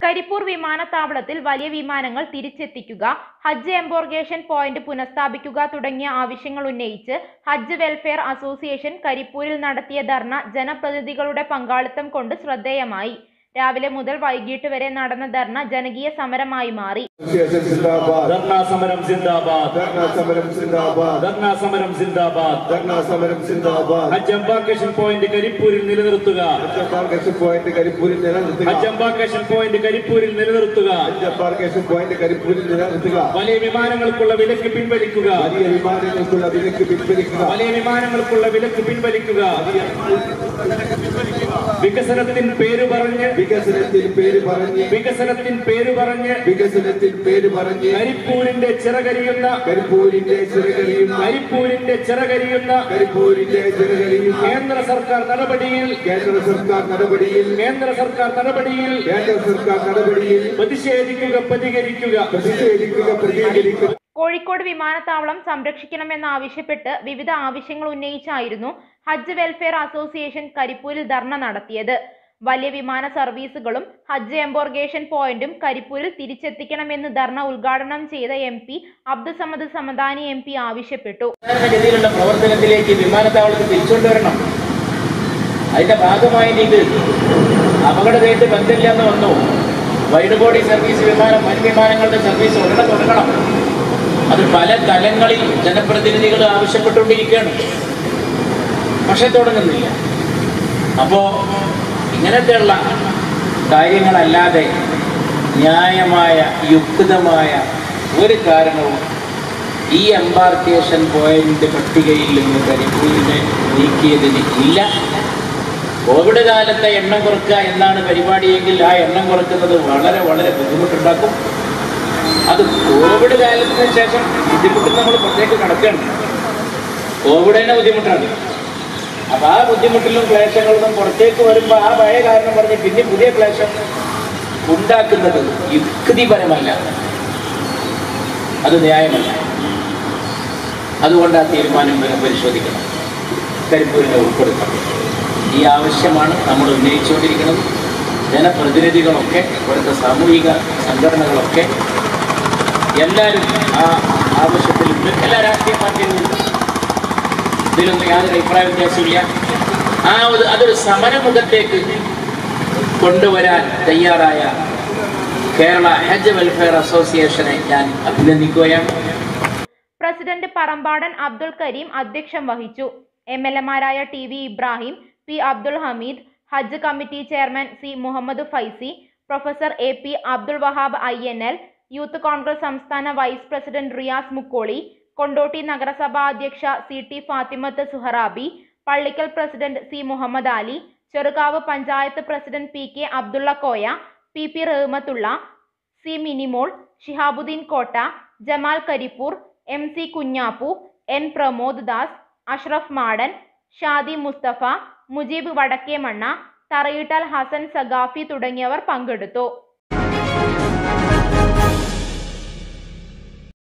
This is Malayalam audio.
കരിപ്പൂർ വിമാനത്താവളത്തിൽ വലിയ വിമാനങ്ങൾ തിരിച്ചെത്തിക്കുക ഹജ്ജ് എംബോർഗേഷൻ പോയിന്റ് പുനഃസ്ഥാപിക്കുക തുടങ്ങിയ ആവശ്യങ്ങൾ ഉന്നയിച്ച് ഹജ്ജ് വെൽഫെയർ അസോസിയേഷൻ കരിപ്പൂരിൽ നടത്തിയ ധർണ ജനപ്രതിനിധികളുടെ പങ്കാളിത്തം കൊണ്ട് ശ്രദ്ധേയമായി രാവിലെ മുതൽ വൈകിട്ട് വരെ നടന്ന ധർണ ജനകീയ സമരമായി മാറി അസോസിയേഷൻ സിന്ദാബാദ് ധർണാ സമരം സിന്ദാബാദ് ധർണ സമരം സിന്ദാബാദ് ധർണാ സമരം സിന്ദാബാദ് ധർണ സമരം സിന്ദാബാദ് ഹജ്ജ് എംബാർക്കേഷൻ പോയിന്റ് കരിപ്പൂരിൽ നിലനിർത്തുക മാർക്കേഷൻ പോയിന്റ് കരിപ്പൂരിൽ നിലനിർത്തുക ഹജ്ജ് എംബാർക്കേഷൻ പോയിന്റ് കരിപ്പൂരിൽ നിലനിർത്തുക മാർക്കേഷൻ പോയിന്റ് കരിപ്പൂരിൽ നിലനിർത്തുക വലിയ വിമാനങ്ങൾക്കുള്ള വിലക്ക് പിൻവലിക്കുക വലിയ വിമാനങ്ങൾക്കുള്ള വിലക്ക് പിൻവലിക്കുക വലിയ വിമാനങ്ങൾക്കുള്ള വിലക്ക് പിൻവലിക്കുക വികസനത്തിൻ പേര് പറഞ്ഞ് വികസനത്തിൽ പേര് പറഞ്ഞ് വികസനത്തിൻ പേര് പറഞ്ഞ് വികസനത്തിൽ പേര് പറഞ്ഞ് കരിപ്പൂരിന്റെ ചിറകരിയുന്ന കരിപ്പൂരിന്റെ ചിറകരിയും കരിപ്പൂരിന്റെ ചിറകരിയുന്ന കരിപ്പൂരിന്റെ ചിറകരിയും കേന്ദ്ര സർക്കാർ നടപടിയിൽ കേന്ദ്ര സർക്കാർ നടപടിയിൽ കേന്ദ്ര സർക്കാർ നടപടിയിൽ കേന്ദ്ര സർക്കാർ നടപടിയിൽ പ്രതിഷേധിക്കുക പ്രതികരിക്കുക പ്രതിഷേധിക്കുക പ്രതികരിക്കുക കോഴിക്കോട് വിമാനത്താവളം സംരക്ഷിക്കണമെന്നാവശ്യപ്പെട്ട് വിവിധ ആവശ്യങ്ങൾ ഉന്നയിച്ചായിരുന്നു ഹജ്ജ് വെൽഫെയർ അസോസിയേഷൻ കരിപ്പൂരിൽ ധർണ നടത്തിയത് വലിയ വിമാന സർവീസുകളും ഹജ്ജ് എംബോർഗേഷൻ പോയിന്റും കരിപ്പൂരിൽ തിരിച്ചെത്തിക്കണമെന്ന് ധർണ ഉദ്ഘാടനം ചെയ്ത M P Abdussamad Samadani M P ആവശ്യപ്പെട്ടു സാധാരണഗതിയിലുള്ള പ്രവർത്തനത്തിലേക്ക് വിമാനത്താവളത്തിൽ തിരിച്ചുകൊണ്ടുവരണം അതിന്റെ ഭാഗമായി ഇത് അപകടമായിട്ട് ബന്ധമില്ലെന്ന് വന്നു വൈഡ് ബോഡി സർവീസ് വിമാനം വൻ വിമാനങ്ങളുടെ സർവീസ് ഉടനെ തുടങ്ങണം അത് പല തലങ്ങളിൽ ജനപ്രതിനിധികൾ ആവശ്യപ്പെട്ടുകൊണ്ടിരിക്കുകയാണ് പക്ഷെ തുടങ്ങുന്നില്ല അപ്പോ ഇങ്ങനത്തെയുള്ള കാര്യങ്ങളല്ലാതെ ന്യായമായ യുക്തമായ ഒരു കാരണവും ഈ എംബാർക്കേഷൻ പോയിന്റ് പട്ടികയിൽ നിന്ന് കരിപ്പൂരിനെ നീക്കിയതിന് ഇല്ല കോവിഡ് കാലത്തെ എണ്ണം കുറക്കുക എന്നാണ് പരിപാടിയെങ്കിൽ ആ എണ്ണം കുറക്കുന്നത് വളരെ വളരെ ബുദ്ധിമുട്ടുണ്ടാക്കും അത് കോവിഡ് കാലത്തിന് ശേഷം ബുദ്ധിമുട്ട് നമ്മൾ പുറത്തേക്ക് കടക്കുകയാണ് കോവിഡ് തന്നെ ബുദ്ധിമുട്ടാണ് അപ്പൊ ആ ബുദ്ധിമുട്ടിലും ക്ലേശങ്ങളിലും പുറത്തേക്ക് വരുമ്പോൾ ആ പഴയ കാരണം പറഞ്ഞ് പിന്നെ പുതിയ ക്ലേശം ഉണ്ടാക്കുന്നത് യുക്തിപരമല്ല അത് ന്യായമല്ല അതുകൊണ്ട് ആ തീരുമാനം വരെ പരിശോധിക്കണം കരിപ്പൂരിനെ ഉൾപ്പെടുത്തണം ഈ ആവശ്യമാണ് നമ്മൾ ഉന്നയിച്ചുകൊണ്ടിരിക്കുന്നത് ജനപ്രതിനിധികളൊക്കെ ഇവിടുത്തെ സാമൂഹിക സംഘടനകളൊക്കെ എല്ലാവരും ആ ആവശ്യത്തിലുണ്ട് എല്ലാ രാഷ്ട്രീയ പാർട്ടികളും ഇതിലൊന്നും യാതൊരു അഭിപ്രായ വ്യത്യാസമില്ല ആ ഒരു അതൊരു സമരമുഖത്തേക്ക് കൊണ്ടുവരാൻ തയ്യാറായ കേരള ഹജ്ജ് വെൽഫെയർ അസോസിയേഷനെ ഞാൻ അഭിനന്ദിക്കുകയാണ് പ്രസിഡന്റ് പറമ്പാടൻ അബ്ദുൽ കരീം അധ്യക്ഷം വഹിച്ചു എം എൽ എമാരായ T V Ibrahim P Abdul Hameed Hajj committee chairman C Muhammad Faizi professor A P Abdul Wahab I N L youth Congress സംസ്ഥാന വൈസ് പ്രസിഡന്റ് റിയാസ് മുക്കോളി കൊണ്ടോട്ടി നഗരസഭാ അധ്യക്ഷ C T Fathimath Suharabi Pallikkal president C Muhammad Ali Cherukavu panchayat president P K Abdulla Koya P P Rahmathulla C Minimol Shihabuddeen Kotta Jamal Karipur M C Kunhappu N Pramod Das Ashraf Madan Shadi Mustafa Mujeeb Vadakkemanna Tharayittal Hassan Saqafi തുടങ്ങിയവർ പങ്കെടുത്തു